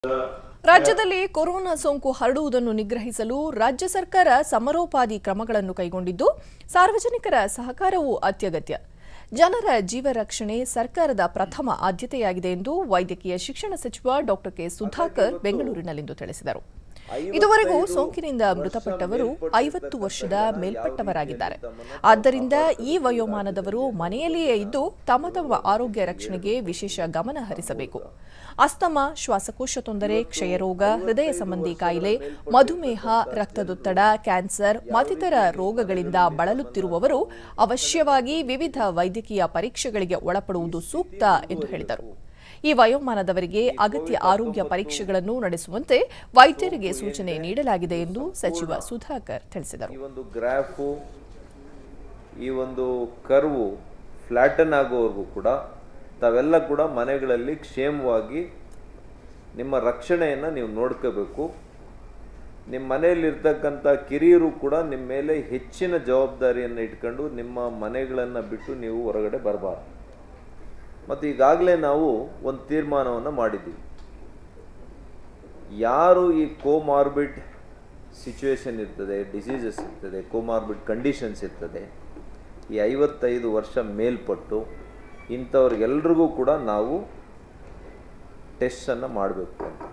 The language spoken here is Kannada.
ರಾಜ್ಯದಲ್ಲಿ ಕೊರೋನಾ ಸೋಂಕು ಹರಡುವುದನ್ನು ನಿಗ್ರಹಿಸಲು ರಾಜ್ಯ ಸರ್ಕಾರ ಸಮರೋಪಾದಿ ಕ್ರಮಗಳನ್ನು ಕೈಗೊಂಡಿದ್ದು ಸಾರ್ವಜನಿಕರ ಸಹಕಾರವೂ ಅತ್ಯಗತ್ಯ ಜನರ ಜೀವ ರಕ್ಷಣೆ ಸರ್ಕಾರದ ಪ್ರಥಮ ಆದ್ಯತೆಯಾಗಿದೆ ಎಂದು ವೈದ್ಯಕೀಯ ಶಿಕ್ಷಣ ಸಚಿವ ಡಾಕ್ಟರ್ ಕೆ ಸುಧಾಕರ್ ಬೆಂಗಳೂರಿನಲ್ಲಿಂದು ತಿಳಿಸಿದರು ಇದುವರೆಗೂ ಸೋಂಕಿನಿಂದ ಮೃತಪಟ್ಟವರು ಐವತ್ತು ವರ್ಷದ ಮೇಲ್ಪಟ್ಟವರಾಗಿದ್ದಾರೆ ಆದ್ದರಿಂದ ಈ ವಯೋಮಾನದವರು ಮನೆಯಲ್ಲಿಯೇ ಇದ್ದು ತಮ್ಮ ತಮ್ಮ ಆರೋಗ್ಯ ರಕ್ಷಣೆಗೆ ವಿಶೇಷ ಗಮನ ಹರಿಸಬೇಕು ಅಸ್ತಮ ಶ್ವಾಸಕೋಶ ತೊಂದರೆ ಕ್ಷಯರೋಗ ಹೃದಯ ಸಂಬಂಧಿ ಕಾಯಿಲೆ ಮಧುಮೇಹ ರಕ್ತದೊತ್ತಡ ಕ್ಯಾನ್ಸರ್ ಮತ್ತಿತರ ರೋಗಗಳಿಂದ ಬಳಲುತ್ತಿರುವವರು ಅವಶ್ಯವಾಗಿ ವಿವಿಧ ವೈದ್ಯಕೀಯ ಪರೀಕ್ಷೆಗಳಿಗೆ ಒಳಪಡುವುದು ಸೂಕ್ತ ಎಂದು ಹೇಳಿದರು ಈ ವಯೋಮಾನದವರಿಗೆ ಅಗತ್ಯ ಆರೋಗ್ಯ ಪರೀಕ್ಷೆಗಳನ್ನು ನಡೆಸುವಂತೆ ವೈದ್ಯರಿಗೆ ಸೂಚನೆ ನೀಡಲಾಗಿದೆ ಎಂದು ಸಚಿವ ಸುಧಾಕರ್ ತಿಳಿಸಿದರು ಈ ಒಂದು ಗ್ರಾಫು ಈ ಒಂದು ಕರ್ವು ಫ್ಲ್ಯಾಟನ್ ಆಗೋವರೆಗೂ ಕೂಡ ತಾವೆಲ್ಲ ಕೂಡ ಮನೆಗಳಲ್ಲಿ ಕ್ಷೇಮವಾಗಿ ನಿಮ್ಮ ರಕ್ಷಣೆಯನ್ನು ನೀವು ನೋಡ್ಕೋಬೇಕು ನಿಮ್ಮ ಮನೆಯಲ್ಲಿರ್ತಕ್ಕಂಥ ಕಿರಿಯರು ಕೂಡ ನಿಮ್ಮ ಮೇಲೆ ಹೆಚ್ಚಿನ ಜವಾಬ್ದಾರಿಯನ್ನು ಇಟ್ಕೊಂಡು ನಿಮ್ಮ ಮನೆಗಳನ್ನು ಬಿಟ್ಟು ನೀವು ಹೊರಗಡೆ ಬರಬಾರ್ದು ಮತ್ತು ಈಗಾಗಲೇ ನಾವು ಒಂದು ತೀರ್ಮಾನವನ್ನು ಮಾಡಿದ್ದೀವಿ ಯಾರು ಈ ಕೋಮಾರ್ಬಿಡ್ ಸಿಚುವೇಶನ್ ಇರ್ತದೆ ಡಿಸೀಸಸ್ ಇರ್ತದೆ ಕೋಮಾರ್ಬಿಡ್ ಕಂಡೀಷನ್ಸ್ ಇರ್ತದೆ ಈ ಐವತ್ತೈದು ವರ್ಷ ಮೇಲ್ಪಟ್ಟು ಇಂಥವ್ರಿಗೆಲ್ರಿಗೂ ಕೂಡ ನಾವು ಟೆಸ್ಟನ್ನು ಮಾಡಬೇಕು ಅಂತ